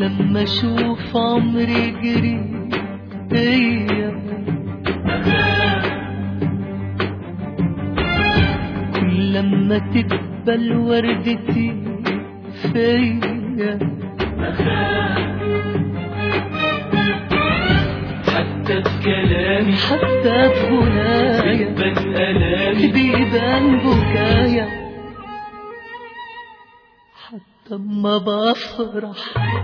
لما اشوف عمري جري بيا كل لما تقبل وردتي فيا حتى بكلامي حتى بغنايا بتبان ألامي بيبان بكايا حتى اما بفرح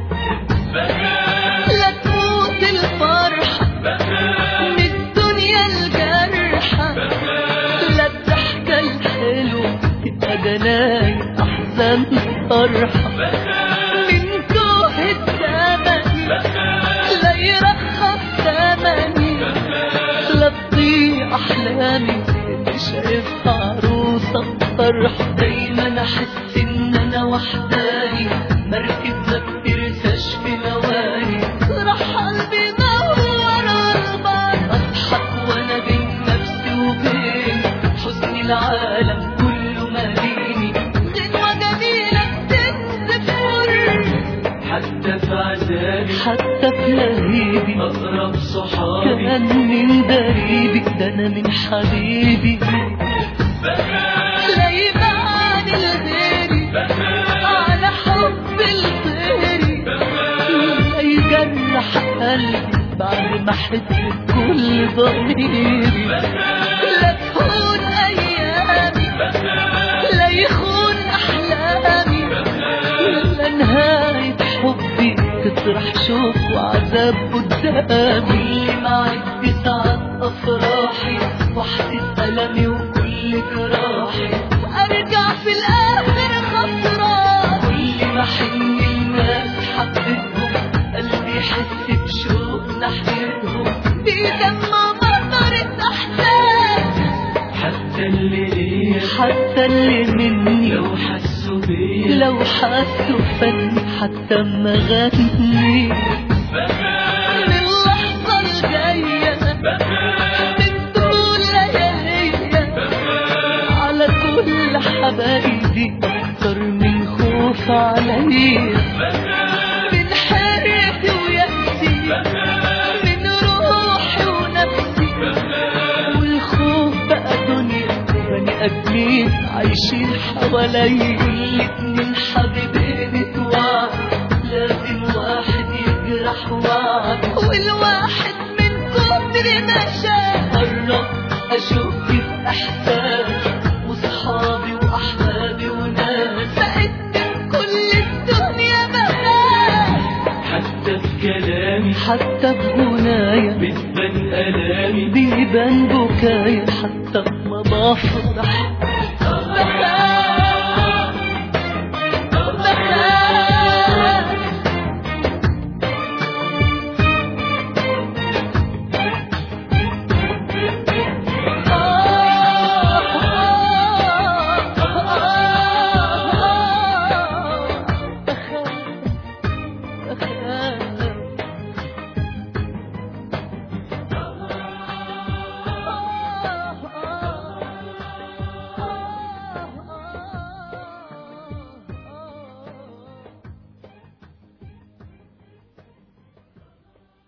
لا تموت الفرحة من الدنيا الجرحة لا الضحكة الحلوة تبقى جناين أحزان فرحة من كوه الزمن لا يرخص ثمني لا تضيع أحلامي شايفها عروسة فرحة دايما أحس إن أنا وحداني مركب ما بترساش في مواني راح قلبي نور البر أضحك وأنا بين نفسي وبين حزن العالم كله ماليني غنوة جميلة بتنزف ور حتى في عذابي حتى في لهيبي أقرب صحابي كان من دريبي ده انا من حبيبي لا يبان الغيري على حب الغيري لا يجرح قلبي بعد ما احس بكل ضميري لا تهون ايامي لا يخون احلامي لا نهاية حبي تطرح شوق وعذاب قدامي كل ما عد ساعات افراحي واحسس المي وكل جراحي ارجع في الاخر خسران كل ما حن الناس حبتهم قلبي يحس بشوق ناحيتهم بيدمع مطرة احساس حتى اللي ليا حتى اللي مني لو حسوا بيا لو حسوا فن حتى ما غني من اللحظة الجاية من طول لياليا على كل حبايبي أكتر من خوف عليا من حيرتي ويأسي من روحي ونفسي والخوف بقى دنيا بني ادمين عايشين حوالي كل اتنين حبيبين اتوعد لازم واحد يجرح وعد والواحد من كتر ما شاف قرب اشوف في احساس وصحابي واحبابي وناس بقيت من كل الدنيا بخاف حتى بكلامي حتى بغنايا بتبان ألامي بيبان بكايا حتى ما بفرح